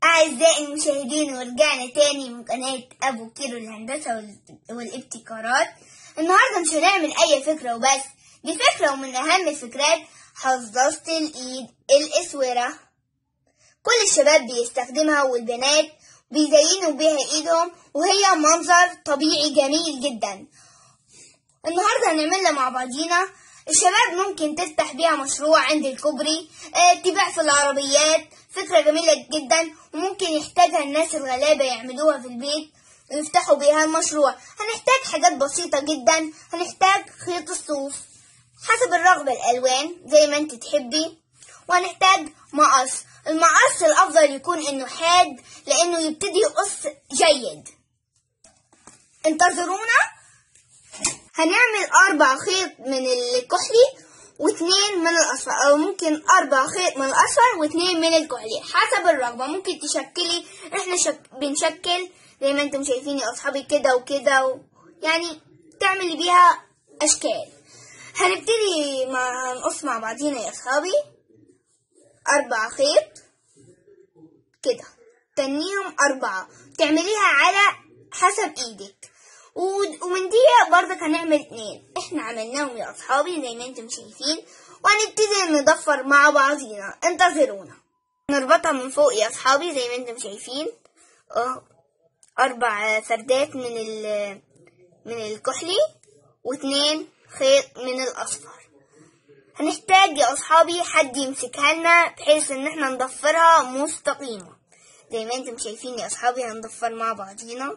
أعزائي المشاهدين ورجعنا تاني من قناة أبو كيلو الهندسة وال- والابتكارات النهاردة مش هنعمل أي فكرة وبس دي فكرة ومن أهم الفكرات حظاظة الإيد الإسورة كل الشباب بيستخدمها والبنات بيزينوا بيها إيدهم وهي منظر طبيعي جميل جدا النهارده هنعملها مع بعضينا الشباب ممكن تفتح بيها مشروع عند الكوبري آه، تبيع في العربيات فكرة جميلة جدا وممكن يحتاجها الناس الغلابة يعملوها في البيت ويفتحوا بيها المشروع هنحتاج حاجات بسيطة جدا هنحتاج خيط الصوف حسب الرغبة الألوان زي ما انت تحبي وهنحتاج مقص المقص الأفضل يكون إنه حاد لأنه يبتدي يقص جيد انتظرونا هنعمل أربع خيط من الكحلي واثنين من الأصفر أو ممكن أربع خيط من الأصفر واثنين من الكحلي حسب الرغبة ممكن تشكلي احنا شك... بنشكل زي ما انتم شايفين يا أصحابي كده وكده و... يعني تعملي بيها أشكال هنبتدي مع هنقص مع بعضينا يا أصحابي أربع خيط كده تنيهم أربعة تعمليها على حسب إيدك و- ومن دي برضك هنعمل اتنين احنا عملناهم يا أصحابي زي ما انتم شايفين وهنبتدي نضفر مع بعضينا انتظرونا نربطها من فوق يا أصحابي زي ما انتم شايفين اه أربع فردات من ال من الكحلي واتنين خيط من الأصفر هنحتاج يا أصحابي حد يمسكها لنا بحيث إن احنا نضفرها مستقيمة زي ما انتم شايفين يا أصحابي هنضفر مع بعضينا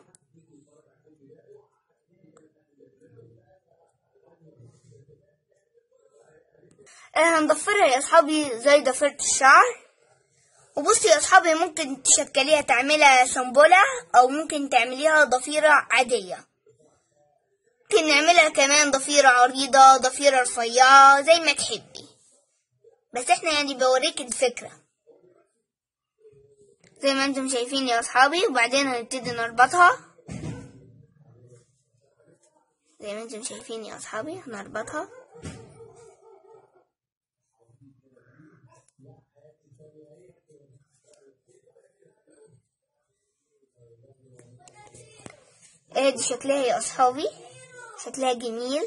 آه، هنضفرها يا أصحابي زي ضفيرة الشعر وبصي يا أصحابي ممكن تشكليها تعملها سنبلة أو ممكن تعمليها ضفيرة عادية ممكن نعملها كمان ضفيرة عريضة ضفيرة رفيعة زي ما تحبي بس احنا يعني بوريك الفكرة زي ما انتم شايفين يا أصحابي وبعدين هنبتدي نربطها زي ما انتم شايفين يا أصحابي هنربطها ادي شكلها يا اصحابي شكلها جميل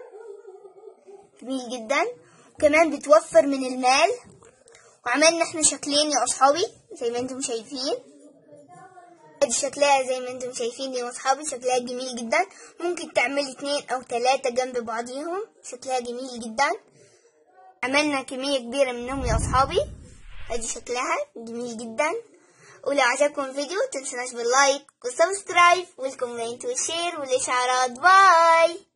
جميل جدا وكمان بتوفر من المال وعملنا احنا شكلين يا اصحابي زي ما انتم شايفين ادي شكلها زي ما انتم شايفين يا اصحابي شكلها جميل جدا ممكن تعملي اتنين او تلاتة جنب بعضيهم شكلها جميل جدا عملنا كمية كبيرة منهم يا اصحابي ادي شكلها جميل جدا ولو عجبكم الفيديو تنسوناش باللايك والسبسكرايب والكومنت والشير والاشعارات باي